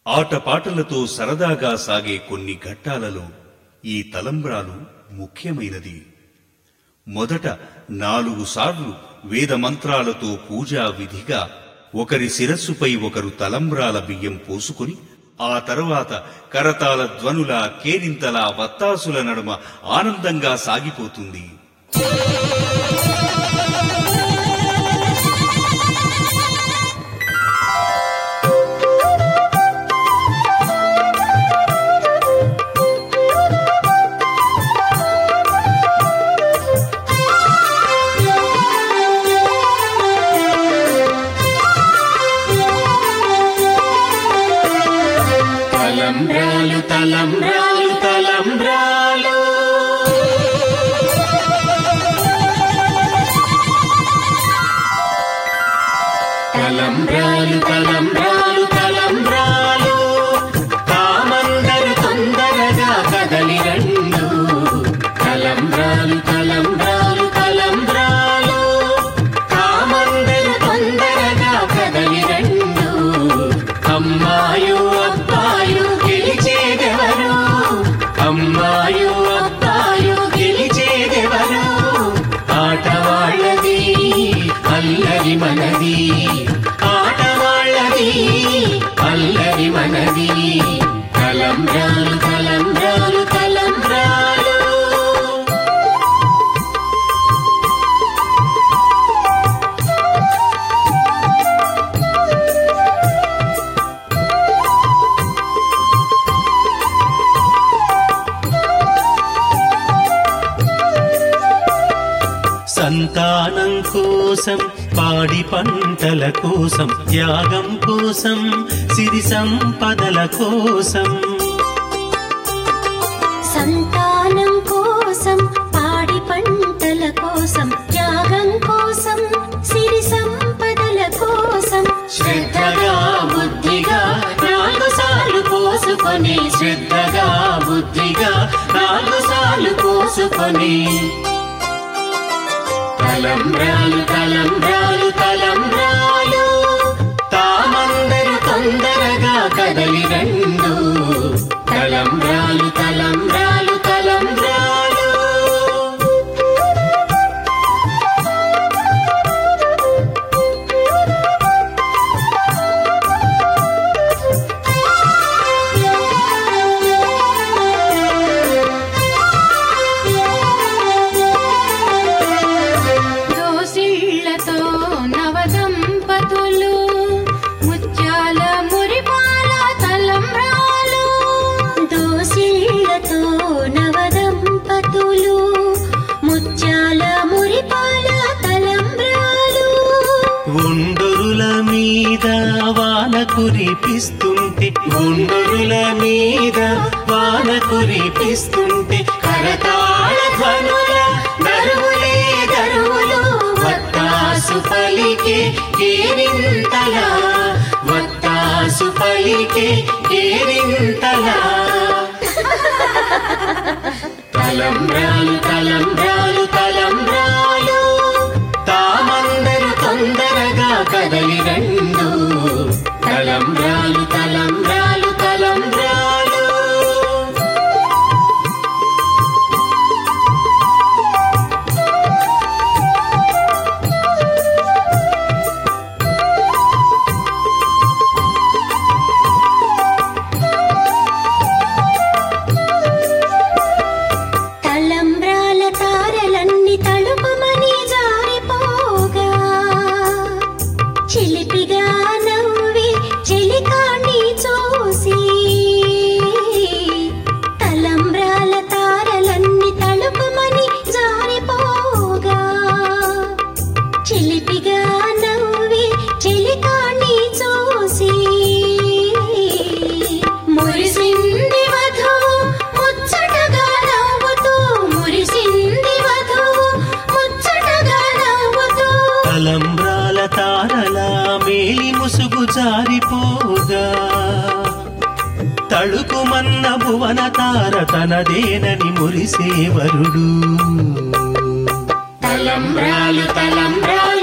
ఆటపాటలతో సరదాగా సాగే కొన్ని ఘట్టాలలో ఈ తలంబ్రాలు ముఖ్యమైనది మొదట నాలుగు సార్లు వేద మంత్రాలతో పూజా విధిగా ఒకరి శిరస్సుపై ఒకరు తలంబ్రాల బియ్యం పోసుకుని ఆ తరువాత కరతాల ధ్వనుల కేరింతల వత్తాసుల నడుమ ఆనందంగా సాగిపోతుంది తలంబ్రాలు తలంబ్రాలు తలంబ్రాలు తలంబ్రాలు తలంబ్రాలు తలంబ్రాలు కామందరు తొందరగా కదలి రెండు తలంబ్రాలు తలంబ్రాలు తలంబ్రాలు కామందరు తొందరగా కదలి రెండు అమ్మాయు అబ్బాయు గెలిచేదెవరు అమ్మాయు అబ్బాయు గెలిచేదెవరు ఆటవాళ్ళది అల్లరి మనది ఆటవాళ్ళది అల్లరి మనది తలంబ్రాలు తలంబ్రాలు తలంబ్రాలు సంతానం కోసం పాడి పంటల కోసం త్యాగం కోసం సిరి సంపదల కోసం సంతానం కోసం పాడి పంటల కోసం త్యాగం కోసం సిరి సంపదల కోసం శ్రద్ధగా బుద్ధిగా నాలుగు సార్లు పోసుకొని శ్రద్ధగా బుద్ధిగా నాలుగు సార్లు పోసుకొని తలంబ్రాలు తలంబ్రాలు తలంబ్రాలు తామందరు తొందరగా కదలి రెండు తలంబ్రాలు తలంబ్రాలు తలంబ్రాలు దోసిళ్లతో నవదంపతులు ముత్యాల మురిపాల తలంబ్రాలు దోసిళ్లతో నవదంపతులు ముత్యాల మురిపాల తలంబ్రాలు గుండురుల మీద వాన కురిపిస్తుంటే గుండురుల మీద వాన కురిపిస్తుంటే కరతాళ ధ్వనుల నరువులే గరువులు వత్తాసు పలికే కేరింతలా వత్తాసు పలికే కేరింతలా తలంబ్రాలు తలంబ్రాలు తలంబ్రాలు తామందరు తొందరగా కదలి రెండు తలంబ్రాలు తలంబ్రాలు తలంబ్రాలు తలంబ్రాల తారలన్నీ తడుపమని జారిపోగా చిలిపిగా నవ్వి చెలికాణ్ణి చూసి తలంబ్రాల తారలన్నీ తడుపమని జారిపోగా చిలిపిగా నవ్వి చెలికాణ్ణి చూసి మురిసింది వధువు ముచ్చటగా నవ్వుతూ మురిసింది వధువు ముచ్చటగా నవ్వుతూ తలంబ్రాల తారల మేలి ముసుగు జారిపోగా తళుకుమన్న భువన తార తనదేనని మురిసేవరుడు తలంబ్రాలు తలంబ్రాలు